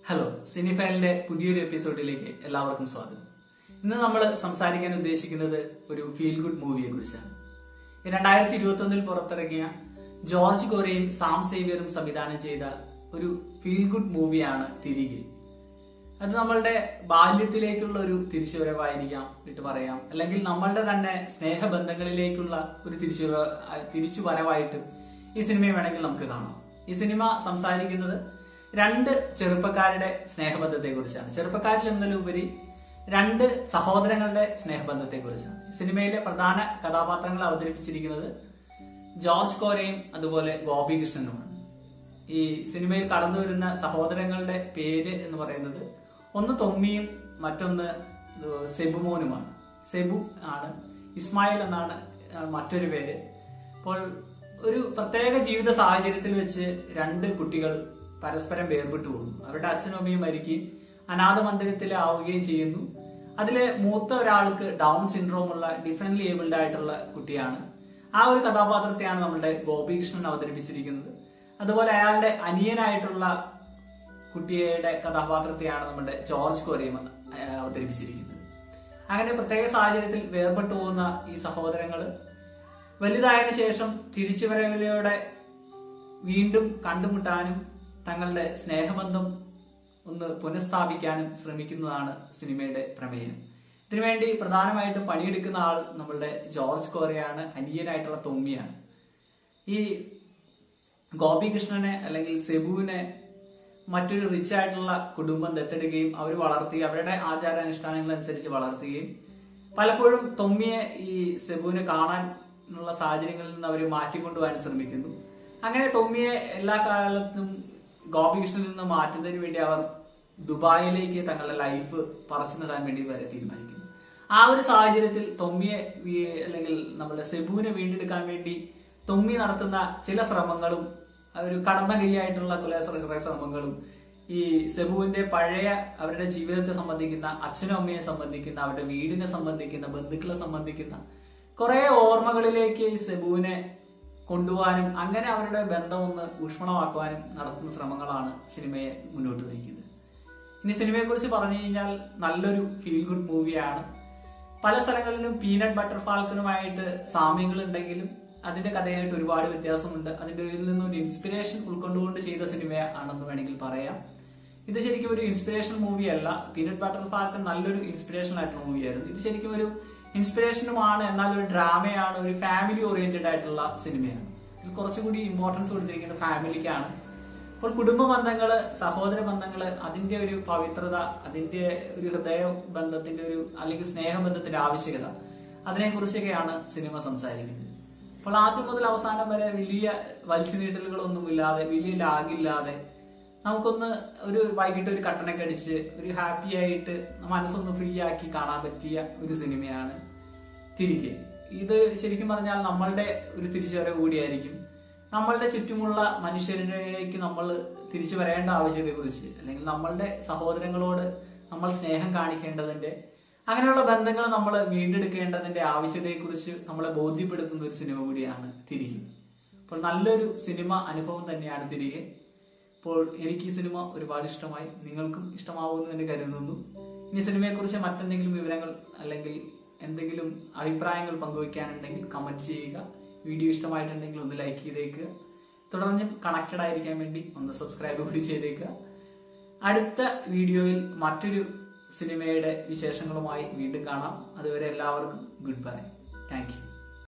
hello സിനിഫയലിന്റെ പുതിയൊരു എപ്പിസോഡിലേക്ക് എല്ലാവർക്കും സ്വാഗതം ഇന്ന് നമ്മൾ സംസാരിക്കാൻ ഉദ്ദേശിക്കുന്നത് ഒരു ഫീൽ ഗുഡ് മൂവിയെ കുറിച്ചാണ് രണ്ടായിരത്തി ഇരുപത്തി ഒന്നിൽ പുറത്തിറങ്ങിയ ജോർജ് കോരയും സാം സേവിയറും സംവിധാനം ചെയ്ത ഒരു ഫീൽ ഗുഡ് മൂവിയാണ് തിരികെ അത് നമ്മളുടെ ബാല്യത്തിലേക്കുള്ള ഒരു തിരിച്ചുവരവായിരിക്കാം ഇട്ട് പറയാം അല്ലെങ്കിൽ നമ്മളുടെ തന്നെ സ്നേഹബന്ധങ്ങളിലേക്കുള്ള ഒരു തിരിച്ചു തിരിച്ചു വരവായിട്ടും ഈ സിനിമയെ വേണമെങ്കിൽ നമുക്ക് കാണാം ഈ സിനിമ സംസാരിക്കുന്നത് രണ്ട് ചെറുപ്പക്കാരുടെ സ്നേഹബന്ധത്തെ കുറിച്ചാണ് ചെറുപ്പക്കാരിൽ എന്നതിലുപരി രണ്ട് സഹോദരങ്ങളുടെ സ്നേഹബന്ധത്തെ കുറിച്ചാണ് സിനിമയിലെ പ്രധാന കഥാപാത്രങ്ങൾ അവതരിപ്പിച്ചിരിക്കുന്നത് ജോർജ് കോരയും അതുപോലെ ഗോപികൃഷ്ണനുമാണ് ഈ സിനിമയിൽ കടന്നു വരുന്ന സഹോദരങ്ങളുടെ പേര് എന്ന് പറയുന്നത് ഒന്ന് തൊമ്മിയും മറ്റൊന്ന് സെബുമോനുമാണ് സെബു ആണ് ഇസ്മായിൽ എന്നാണ് മറ്റൊരു പേര് അപ്പോൾ ഒരു പ്രത്യേക ജീവിത സാഹചര്യത്തിൽ വെച്ച് രണ്ട് കുട്ടികൾ പരസ്പരം വേർപെട്ടു പോകുന്നു അവരുടെ അച്ഛനും അമ്മയും മരിക്കുകയും അനാഥ മന്ദിരത്തിലാവുകയും ചെയ്യുന്നു അതിലെ മൂത്ത ഒരാൾക്ക് ഡൗൺ സിൻഡ്രോം ഉള്ള ഡിഫറെന്റ്ലി ഏബിൾഡ് ആയിട്ടുള്ള കുട്ടിയാണ് ആ ഒരു കഥാപാത്രത്തെയാണ് നമ്മളുടെ ഗോപികൃഷ്ണൻ അവതരിപ്പിച്ചിരിക്കുന്നത് അതുപോലെ അയാളുടെ അനിയനായിട്ടുള്ള കുട്ടിയുടെ കഥാപാത്രത്തെയാണ് നമ്മുടെ ജോർജ് കോരയും അവതരിപ്പിച്ചിരിക്കുന്നത് അങ്ങനെ പ്രത്യേക സാഹചര്യത്തിൽ വേർപെട്ടു പോകുന്ന ഈ സഹോദരങ്ങൾ വലുതായതിനു ശേഷം തിരിച്ചുവരവിലൂടെ വീണ്ടും കണ്ടുമുട്ടാനും തങ്ങളുടെ സ്നേഹബന്ധം ഒന്ന് പുനഃസ്ഥാപിക്കാനും ശ്രമിക്കുന്നതാണ് സിനിമയുടെ പ്രമേയം ഇതിനുവേണ്ടി പ്രധാനമായിട്ടും പണിയെടുക്കുന്ന ആൾ നമ്മളുടെ ജോർജ് കോരയാണ് അനിയനായിട്ടുള്ള തൊമ്മിയാണ് ഈ ഗോപികൃഷ്ണനെ അല്ലെങ്കിൽ സെബുവിനെ മറ്റൊരു റിച്ച് ആയിട്ടുള്ള കുടുംബം ദത്തെടുക്കുകയും അവർ വളർത്തുകയും അവരുടെ ആചാരാനുഷ്ഠാനങ്ങൾ അനുസരിച്ച് വളർത്തുകയും പലപ്പോഴും തൊമ്മിയെ ഈ സെബുവിനെ കാണാനുള്ള സാഹചര്യങ്ങളിൽ നിന്ന് അവർ മാറ്റിക്കൊണ്ടുപോകാൻ ശ്രമിക്കുന്നു അങ്ങനെ തൊമ്മിയെ എല്ലാ കാലത്തും ഗോപികൃഷ്ണനിൽ നിന്ന് മാറ്റുന്നതിന് വേണ്ടി അവർ ദുബായിലേക്ക് തങ്ങളുടെ ലൈഫ് പറിച്ചു നടാൻ വേണ്ടി വരെ തീരുമാനിക്കുന്നു ആ ഒരു സാഹചര്യത്തിൽ തൊമ്മിയെ അല്ലെങ്കിൽ നമ്മുടെ സെബുവിനെ വീണ്ടെടുക്കാൻ വേണ്ടി തൊമ്മി നടത്തുന്ന ചില ശ്രമങ്ങളും ഒരു കടന്ന കൈയായിട്ടുള്ള കുല ശ്രമങ്ങളും ഈ സെബുവിന്റെ പഴയ അവരുടെ ജീവിതത്തെ സംബന്ധിക്കുന്ന അച്ഛനും അമ്മയെ സംബന്ധിക്കുന്ന അവരുടെ വീടിനെ സംബന്ധിക്കുന്ന ബന്ധുക്കളെ സംബന്ധിക്കുന്ന കുറെ ഓർമ്മകളിലേക്ക് ഈ സെബുവിനെ കൊണ്ടുപോകാനും അങ്ങനെ അവരുടെ ബന്ധം ഒന്ന് ഊഷ്മളമാക്കുവാനും നടത്തുന്ന ശ്രമങ്ങളാണ് സിനിമയെ മുന്നോട്ട് നയിക്കുന്നത് ഇനി സിനിമയെ കുറിച്ച് പറഞ്ഞു കഴിഞ്ഞാൽ നല്ലൊരു ഫീൽ ഗുഡ് മൂവിയാണ് പല സ്ഥലങ്ങളിലും പീനട്ട് ബട്ടർ ഫാൽക്കനുമായിട്ട് സാമ്യങ്ങൾ ഉണ്ടെങ്കിലും അതിന്റെ കഥയായിട്ട് ഒരുപാട് വ്യത്യാസമുണ്ട് അതിന്റെ ഇതിൽ നിന്നും ഒരു ഇൻസ്പിറേഷൻ ഉൾക്കൊണ്ടുകൊണ്ട് ചെയ്ത സിനിമ ആണെന്ന് വേണമെങ്കിൽ പറയാം ഇത് ശരിക്കും ഒരു ഇൻസ്പിറേഷൻ മൂവി അല്ല പീനട്ട് ബട്ടർ ഫാൽക്കൺ നല്ലൊരു ഇൻസ്പിറേഷൻ ആയിട്ടുള്ള മൂവിയായിരുന്നു ഇത് ശരിക്കും ഒരു ഇൻസ്പിറേഷനുമാണ് എന്നാൽ ഒരു ഡ്രാമയാണ് ഒരു ഫാമിലി ഓറിയന്റഡ് ആയിട്ടുള്ള സിനിമയാണ് ഇതിൽ കുറച്ചുകൂടി ഇമ്പോർട്ടൻസ് കൊടുത്തിരിക്കുന്നത് ഫാമിലിക്കാണ് അപ്പോൾ കുടുംബ ബന്ധങ്ങള് സഹോദര ബന്ധങ്ങള് അതിന്റെ ഒരു പവിത്രത അതിന്റെ ഒരു ഹൃദയ ബന്ധത്തിന്റെ ഒരു അല്ലെങ്കിൽ സ്നേഹബന്ധത്തിന്റെ ആവശ്യകത അതിനെക്കുറിച്ചൊക്കെയാണ് സിനിമ സംസാരിക്കുന്നത് അപ്പോൾ ആദ്യം മുതൽ അവസാനം വരെ വലിയ വലിച്ചു നീട്ടലുകളൊന്നും ഇല്ലാതെ വലിയ ലാഗില്ലാതെ നമുക്കൊന്ന് ഒരു വൈകിട്ട് ഒരു കട്ടനൊക്കെ അടിച്ച് ഒരു ഹാപ്പി ആയിട്ട് മനസ്സൊന്ന് ഫ്രീ ആക്കി കാണാൻ പറ്റിയ ഒരു സിനിമയാണ് തിരികെ ഇത് ശരിക്കും പറഞ്ഞാൽ നമ്മളുടെ ഒരു തിരിച്ചുവരവ് കൂടിയായിരിക്കും നമ്മളുടെ ചുറ്റുമുള്ള മനുഷ്യരിലേക്ക് നമ്മൾ തിരിച്ചു വരേണ്ട ആവശ്യത്തെക്കുറിച്ച് അല്ലെങ്കിൽ നമ്മളുടെ സഹോദരങ്ങളോട് നമ്മൾ സ്നേഹം കാണിക്കേണ്ടതിന്റെ അങ്ങനെയുള്ള ബന്ധങ്ങൾ നമ്മൾ വീണ്ടെടുക്കേണ്ടതിന്റെ ആവശ്യതയെക്കുറിച്ച് നമ്മളെ ബോധ്യപ്പെടുത്തുന്ന ഒരു സിനിമ കൂടിയാണ് തിരികെ അപ്പോൾ നല്ലൊരു സിനിമ അനുഭവം തന്നെയാണ് തിരികെ അപ്പോൾ എനിക്ക് ഈ സിനിമ ഒരുപാട് ഇഷ്ടമായി നിങ്ങൾക്കും ഇഷ്ടമാവുമെന്ന് തന്നെ കരുതുന്നു ഇനി സിനിമയെക്കുറിച്ച് മറ്റെന്തെങ്കിലും വിവരങ്ങൾ അല്ലെങ്കിൽ എന്തെങ്കിലും അഭിപ്രായങ്ങൾ പങ്കുവയ്ക്കാനുണ്ടെങ്കിൽ കമന്റ് ചെയ്യുക വീഡിയോ ഇഷ്ടമായിട്ടുണ്ടെങ്കിൽ ഒന്ന് ലൈക്ക് ചെയ്തേക്കുക തുടർന്നും കണക്റ്റഡ് ആയിരിക്കാൻ വേണ്ടി ഒന്ന് സബ്സ്ക്രൈബ് കൂടി ചെയ്തേക്കുക അടുത്ത വീഡിയോയിൽ മറ്റൊരു സിനിമയുടെ വിശേഷങ്ങളുമായി വീണ്ടും കാണാം അതുവരെ എല്ലാവർക്കും ഗുഡ് ബൈ താങ്ക് യു